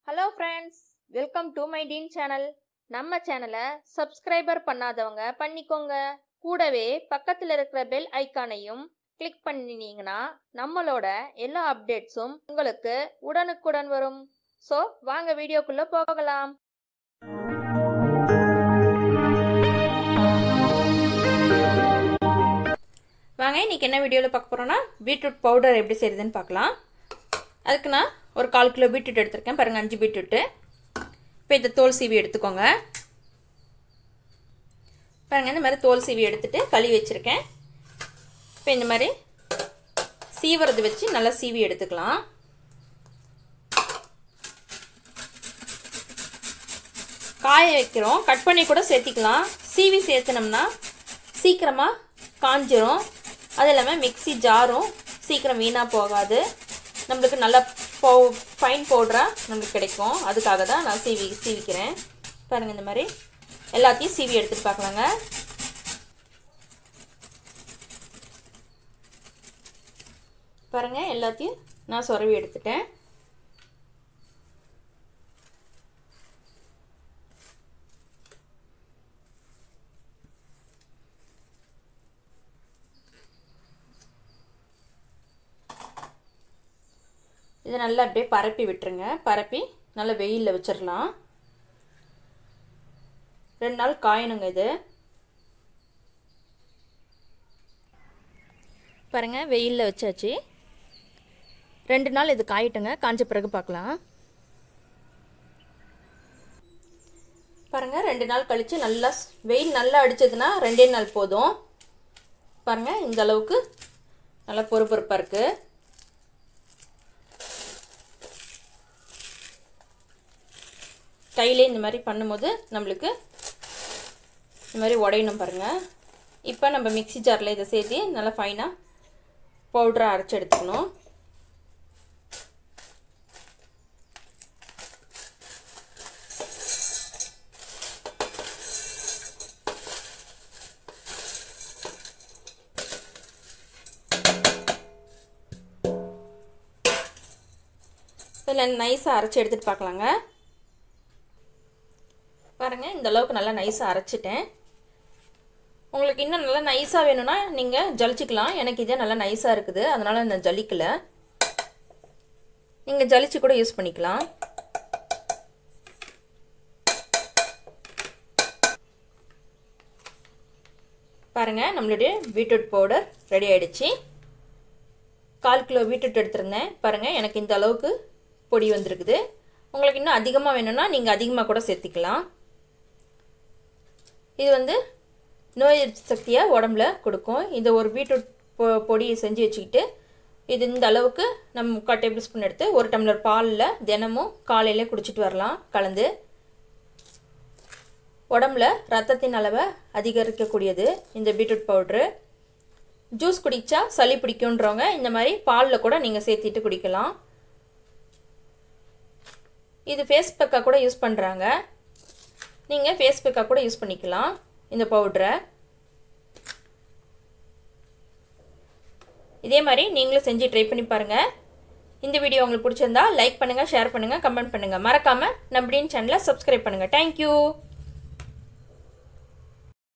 hello friends welcome to my teen channel நம்ம சேனலை subscriber பண்ணாதவங்க பண்ணிக்கோங்க கூடவே பக்கத்தில் இருக்கிற பெல் ஐக்கானையும் கிளிக் பண்ணினீங்கன்னா நம்மளோட எல்லா அப்டேட்ஸும் உங்களுக்கு உடனுக்குடன் வரும் ஸோ வாங்க வீடியோக்குள்ளே போகலாம் வாங்க இன்னைக்கு என்ன வீடியோவில் பார்க்க போகிறோன்னா பீட்ரூட் பவுடர் எப்படி செய்யுதுன்னு பார்க்கலாம் அதுக்கு நான் ஒரு கால் கிலோ பீட்ரூட் எடுத்திருக்கேன் பாருங்கள் அஞ்சு பீட்ரூட்டு இப்போ இந்த தோல் சீவி எடுத்துக்கோங்க பாருங்கள் இந்த மாதிரி தோல் சீவி எடுத்துட்டு கழுவி வச்சுருக்கேன் இப்போ இந்த மாதிரி சீவரது வச்சு நல்லா சீவி எடுத்துக்கலாம் காய வைக்கிறோம் கட் பண்ணி கூட சேர்த்திக்கலாம் சீவி சேர்த்துனோம்னா சீக்கிரமாக காஞ்சிரும் அது இல்லாமல் மிக்சி ஜாரும் சீக்கிரம் வீணாக போகாது நம்மளுக்கு நல்ல பவு ஃபைன் பவுடராக நம்மளுக்கு கிடைக்கும் அதுக்காக தான் நான் சீவி சீவிக்கிறேன் பாருங்கள் இந்த மாதிரி எல்லாத்தையும் சீவி எடுத்துகிட்டு பார்க்கலாங்க பாருங்கள் எல்லாத்தையும் நான் சொரவி எடுத்துட்டேன் இதை நல்லா அப்படியே பரப்பி விட்டுருங்க பரப்பி நல்லா வெயிலில் வச்சிடலாம் ரெண்டு நாள் காயணுங்க இது பாருங்கள் வெயிலில் வச்சாச்சு ரெண்டு நாள் இது காயிட்டுங்க காஞ்ச பிறகு பார்க்கலாம் பாருங்கள் ரெண்டு நாள் கழித்து நல்லா வெயில் நல்லா அடித்ததுன்னா ரெண்டே நாள் போதும் பாருங்கள் இந்த அளவுக்கு நல்லா பொறுப்பொறுப்பாக இருக்குது கையிலே இந்த மாதிரி பண்ணும்போது நம்மளுக்கு இந்த மாதிரி உடையணும் பாருங்கள் இப்போ நம்ம மிக்சி ஜாரில் இதை சேர்த்து நல்லா ஃபைனாக பவுடராக அரைச்சி எடுத்துக்கணும் இதில் நைஸாக அரைச்சி எடுத்துகிட்டு பார்க்கலாங்க பாருங்கள் இந்த அளவுக்கு நல்லா நைஸாக அரைச்சிட்டேன் உங்களுக்கு இன்னும் நல்லா நைஸாக வேணும்னா நீங்கள் ஜலிச்சிக்கலாம் எனக்கு இதே நல்லா நைஸாக இருக்குது அதனால் நான் ஜலிக்கலை நீங்கள் ஜலிச்சு கூட யூஸ் பண்ணிக்கலாம் பாருங்கள் நம்மளுடைய பீட்ரூட் பவுடர் ரெடி ஆகிடுச்சு கால் கிலோ பீட்ரூட் எடுத்திருந்தேன் பாருங்கள் எனக்கு இந்த அளவுக்கு பொடி வந்திருக்குது உங்களுக்கு இன்னும் அதிகமாக வேணும்னா நீங்கள் அதிகமாக கூட சேர்த்திக்கலாம் இது வந்து நோய் எதிர்ப்பு சக்தியை உடம்புல கொடுக்கும் இந்த ஒரு பீட்ரூட் பொ பொடியை செஞ்சு வச்சுக்கிட்டு இது இந்த அளவுக்கு நம்ம முக்கால் டேபிள் ஸ்பூன் எடுத்து ஒரு டம்ளர் பாலில் தினமும் காலையில் குடிச்சிட்டு வரலாம் கலந்து உடம்புல ரத்தத்தின் அளவை அதிகரிக்கக்கூடியது இந்த பீட்ரூட் பவுட்ரு ஜூஸ் குடித்தா சளி பிடிக்குன்றவங்க இந்த மாதிரி பாலில் கூட நீங்கள் சேர்த்திட்டு குடிக்கலாம் இது ஃபேஸ் பேக்காக கூட யூஸ் பண்ணுறாங்க நீங்கள் ஃபேஸ் பேக்காக கூட யூஸ் பண்ணிக்கலாம் இந்த பவுட்ரை இதே மாதிரி நீங்களும் செஞ்சு ட்ரை பண்ணி பாருங்கள் இந்த வீடியோ உங்களுக்கு பிடிச்சிருந்தா லைக் பண்ணுங்கள் ஷேர் பண்ணுங்கள் கமெண்ட் பண்ணுங்கள் மறக்காமல் நம்மடின் சேனலை சப்ஸ்கிரைப் பண்ணுங்கள் தேங்க்யூ